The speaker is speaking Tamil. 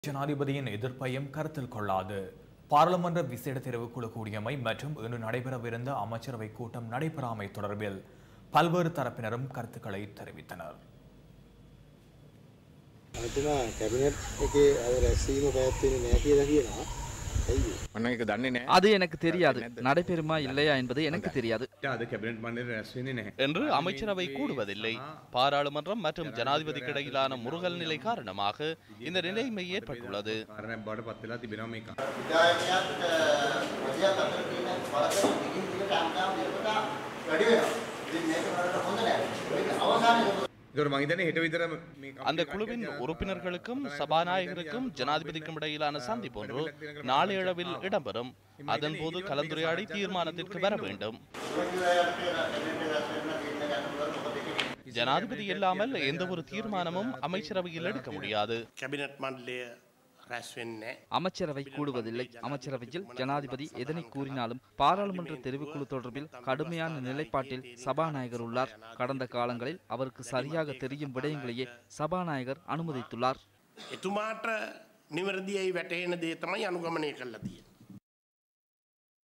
ஜனாதிபதியின் எதிர்ப்பையும் கருத்தில் கொள்ளாது பாராளுமன்ற விசேட தெரிவுக்குழு கூடியமை மற்றும் இன்று நடைபெறவிருந்த அமைச்சரவை கூட்டம் நடைபெறாமை தொடர்பில் பல்வேறு தரப்பினரும் கருத்துக்களை தெரிவித்தனர் අතුමා කැබිනට් එකේ අද රැස්වීම පැත්වෙන නෑ කියලා කියනවා ඇයි මන්න එක දන්නේ නෑ அது எனக்கு தெரியாது நடைபெறுமா இல்லையா என்பது எனக்கு தெரியாது අද කැබිනට් මන්ඩ රැස්වෙන නැහැ என்று அமைச்சரவை கூடுவதில்லை பாராளுமன்றம் மற்றும் ஜனாதிபதிக்கு இடையிலான முருகல் நிலை காரணமாக இந்த நிலைமை ஏற்பட்டுள்ளது කාරණයක් බවට පත්වෙලා තිබෙනවා මේක විදායකයාට ප්‍රජාත් අතර තියෙන බලතල දිගින් දිගට අම්දාම් දෙකට වැඩි වෙනවා. ඉතින් මේක වලට හොඳ නෑ. මේක අවසානයේ ඒතකොට මං හිතන්නේ හෙට විතර මේ அந்த குழுவின் உறுப்பினர்களுக்கும் சபாநாயகருக்கும் ஜனாதிபதிக்கும் இடையிலான சந்திப்பு ஒன்று நாளையளவில் இடம்பெறும் அதன்போது கலந்துரையாடி தீர்மானத்திற்கு வர வேண்டும் ஜனாதிபதி இல்லாமல் எந்த ஒரு தீர்மானமும் அமைச்சரவையில் எடுக்க முடியாது කැබිනට් මණ්ඩලය රැස් වෙන්නේ அமைச்சரவை கூடுவதில்லை அமைச்சரவையில் ஜனாதிபதி எதனை கூறினாலும் பாராளுமன்ற தெரிவுக்குழு தொடர்பில் கடுமையான நிலைப்பாட்டில் சபாநாயகர் உள்ளார் கடந்த காலங்களில் அவருக்கு சரியாக தெரியும் விடயங்களையே சபாநாயகர் அனுமதித்துள்ளார் එතුමාට නිවැරදියි වැටහෙන දේ තමයි අනුගමනය කල්ලා තිය.